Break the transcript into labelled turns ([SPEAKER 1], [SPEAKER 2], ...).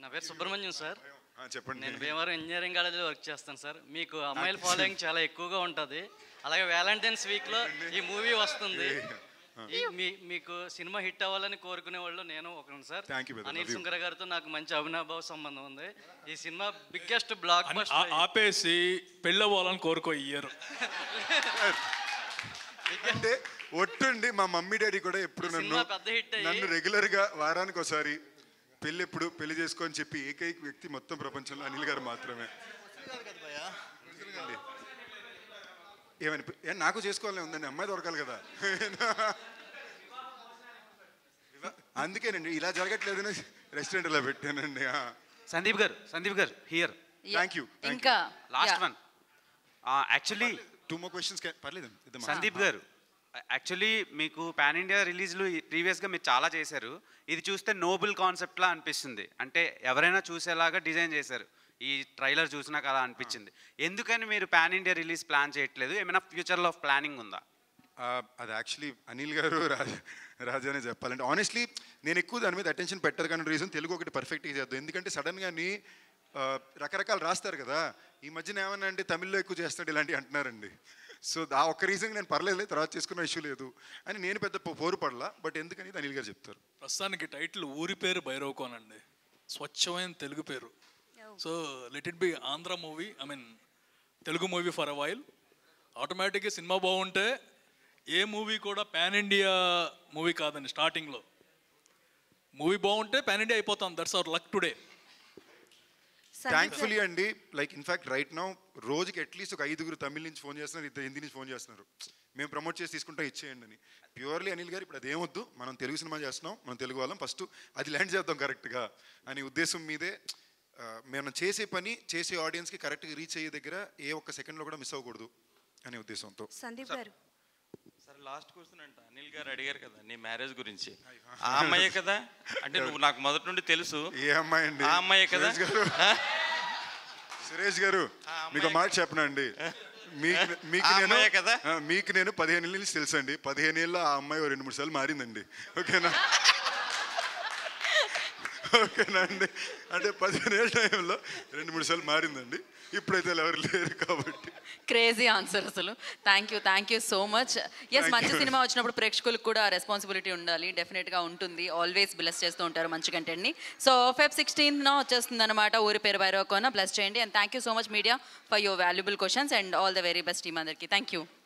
[SPEAKER 1] నా పేరు సుబ్రహ్మణ్యం సార్
[SPEAKER 2] ఆ, చెప్పండి
[SPEAKER 1] నేను భీమవరం ఇంజనీరింగ్ కాలేజీలో వర్క్ చేస్తాను సార్ మీకు అమ్మాయిల ఫాలోయింగ్ చాలా ఎక్కువగా ఉంటుంది అలాగే వ్యాలంటైన్స్ వీక్లో ఈ మూవీ వస్తుంది ఈ మీ మీకు సినిమా హిట్ అవ్వాలని కోరుకునే వాళ్ళు నేను ఒకను sir
[SPEAKER 2] Thank you, brother.
[SPEAKER 1] Anil
[SPEAKER 2] Love you.
[SPEAKER 1] Sunkara గారితో నాకు మంచి అభినవ సంబంధం ఉంది ఈ సినిమా బిగ్గెస్ట్ బ్లాక్
[SPEAKER 3] అని
[SPEAKER 1] బస్టర్
[SPEAKER 3] ఆ- ఆపేసి పెళ్ళవ్వాలని కోరుకో ఇయ్యరు
[SPEAKER 2] అంటే ఒట్టుండి మా మమ్మీ డాడీ కూడా ఎప్పుడు
[SPEAKER 1] ఈ
[SPEAKER 2] నన్ను
[SPEAKER 1] సినిమా పెద్ద హిట్ అయ్యి-
[SPEAKER 2] నన్ను రెగ్యులర్ గా వారానికి ఒకసారి పెళ్ళి ఎప్పుడు పెళ్లి చేసుకో అని చెప్పి ఏకైక వ్యక్తి మొత్తం ప్రపంచంలో అనిల్ గారు మాత్రమే అండి. ఏమని ఏ, నాకు చేసుకోవాలని ఉందండి అమ్మాయి దొరకాలి కదా అందుకేనండి ఇలా జరగట్లేదని రెస్టారెంట్ ఇలా పెట్టానండి
[SPEAKER 4] సందీప్ గారు సందీప్ గారు హియర్
[SPEAKER 2] థ్యాంక్ యూ
[SPEAKER 5] ఇంకా
[SPEAKER 4] last
[SPEAKER 5] yeah.
[SPEAKER 4] One actually
[SPEAKER 2] two more questions పర్లేదు ఇద్దామా?
[SPEAKER 4] సందీప్ గారు యాక్చువల్లీ మీకు పాన్ ఇండియా రిలీజ్లు ప్రీవియస్గా మీరు చాలా చేశారు ఇది చూస్తే నోబుల్ కాన్సెప్ట్లా అనిపిస్తుంది అంటే ఎవరైనా చూసేలాగా డిజైన్ చేశారు ఈ ట్రైలర్ చూసినాక అలా అనిపించింది ఎందుకని మీరు పాన్ ఇండియా రిలీజ్ ప్లాన్ చేయట్లేదు ఏమైనా ఫ్యూచర్లో ప్లానింగ్ ఉందా
[SPEAKER 2] ఆ, అది యాక్చువల్లీ అనిల్ గారు రాజా రాజానే చెప్పాలంటే ఆనెస్ట్లీ నేను ఎక్కువ దాని మీద అటెన్షన్ పెట్టదు కానీ రీజన్ తెలుగు ఒకటి పర్ఫెక్ట్గా చేద్దాం ఎందుకంటే సడన్గాని రకరకాలు రాస్తారు కదా ఈ మధ్యన ఏమన్నా అంటే తమిళ్లో ఎక్కువ చేస్తాడు ఇలాంటివి అంటున్నారండి సో ఆ ఒక్క రీజన్ నేను పర్లేదు తర్వాత చేసుకున్న ఇష్యూ లేదు అని నేను పెద్ద పో- పోరు పడలా బట్ ఎందుకని ఇది అనిల్ గారు చెప్తారు
[SPEAKER 3] ప్రస్తుతానికి టైటిల్ ఊరి పేరు భైరవకోన్ అండి స్వచ్ఛమైన తెలుగు పేరు so let it be Andhra movie I mean Telugu movie for a while ఆటోమేటిక్గా సినిమా బాగుంటే ఏ మూవీ కూడా పాన్ ఇండియా మూవీ కాదండి స్టార్టింగ్లో మూవీ బాగుంటే పాన్ ఇండియా అయిపోతాం that's our luck today
[SPEAKER 2] thankfully అండి లైక్ ఇన్ఫాక్ట్ రైట్ నౌ రోజుకి అట్లీస్ట్ ఒక ఐదుగురు తమిళ నుంచి ఫోన్ చేస్తున్నారు ఇద్దరు హిందీ నుంచి ఫోన్ చేస్తున్నారు మేము ప్రమోట్ చేసి తీసుకుంటాం ఇచ్చేయండి అని ప్యూర్లీ అనిల్ గారు ఇప్పుడు అదేమొద్దు మనం తెలుగు సినిమా చేస్తున్నాం మనం తెలుగు వాళ్ళం ఫస్ట్ అది ల్యాండ్ చేద్దాం కరెక్ట్గా అనే ఉద్దేశం మీదే ఆ, మనం చేసే పని చేసే ఆడియన్స్కి కరెక్ట్గా రీచ్ అయ్యే దగ్గర ఏ ఒక్క సెకండ్లో కూడా మిస్ అవ్వకూడదు అనే ఉద్దేశంతో
[SPEAKER 5] సందీప్ గారు
[SPEAKER 6] సరే లాస్ట్ క్వశ్చన్ అంట అనిల్ గారు అడిగారు కదా నీ మ్యారేజ్ గురించి ఆ అమ్మాయే కదా అంటే నువ్వు నాకు మొదటి నుండి తెలుసు
[SPEAKER 2] ఏ అమ్మాయి అండి
[SPEAKER 6] ఆ అమ్మాయే కదా
[SPEAKER 2] సురేష్ గారు
[SPEAKER 6] ఆ?
[SPEAKER 2] సురేష్ గారు
[SPEAKER 6] ఆ అమ్మాయి-
[SPEAKER 2] మీకు ఒక మాట చెప్పనండి మీకు మీకు
[SPEAKER 6] ఆ
[SPEAKER 2] నేను
[SPEAKER 6] అమ్మాయే కదా?
[SPEAKER 2] ఆ, మీకు నేను పదిహేను ఏళ్ళ నుంచి తెలుసండి పదిహేను ఏళ్ళ ఆ అమ్మాయి ఓ రెండు మూడు సార్లు మారిందండి ఓకేనా ఓకేనా అండి అంటే పదిహేను ఏళ్ళ టైంలో రెండు మూడు సార్లు మారిందండి ఇప్పుడైతే వాళ్ళు ఎవరు లేరు కాబట్టి
[SPEAKER 5] క్రేజీ ఆన్సర్ అసలు thank you thank you so much yes
[SPEAKER 2] Thank
[SPEAKER 5] మంచి
[SPEAKER 2] you.
[SPEAKER 5] సినిమా వచ్చినప్పుడు ప్రేక్షకులకు కూడా రెస్పాన్సిబిలిటీ ఉండాలి డెఫినెట్గా ఉంటుంది ఆల్వేస్ బ్లెస్ చేస్తూ ఉంటారు మంచి కంటెంట్ని సో ఫెబ్ సిక్స్టీన్త్న వచ్చేస్తుంది అనమాట ఊరి పేరు భైరవకోన బ్లెస్ చేయండి and thank you so much media for your valuable questions and all the very best team అందరికీ థ్యాంక్ యూ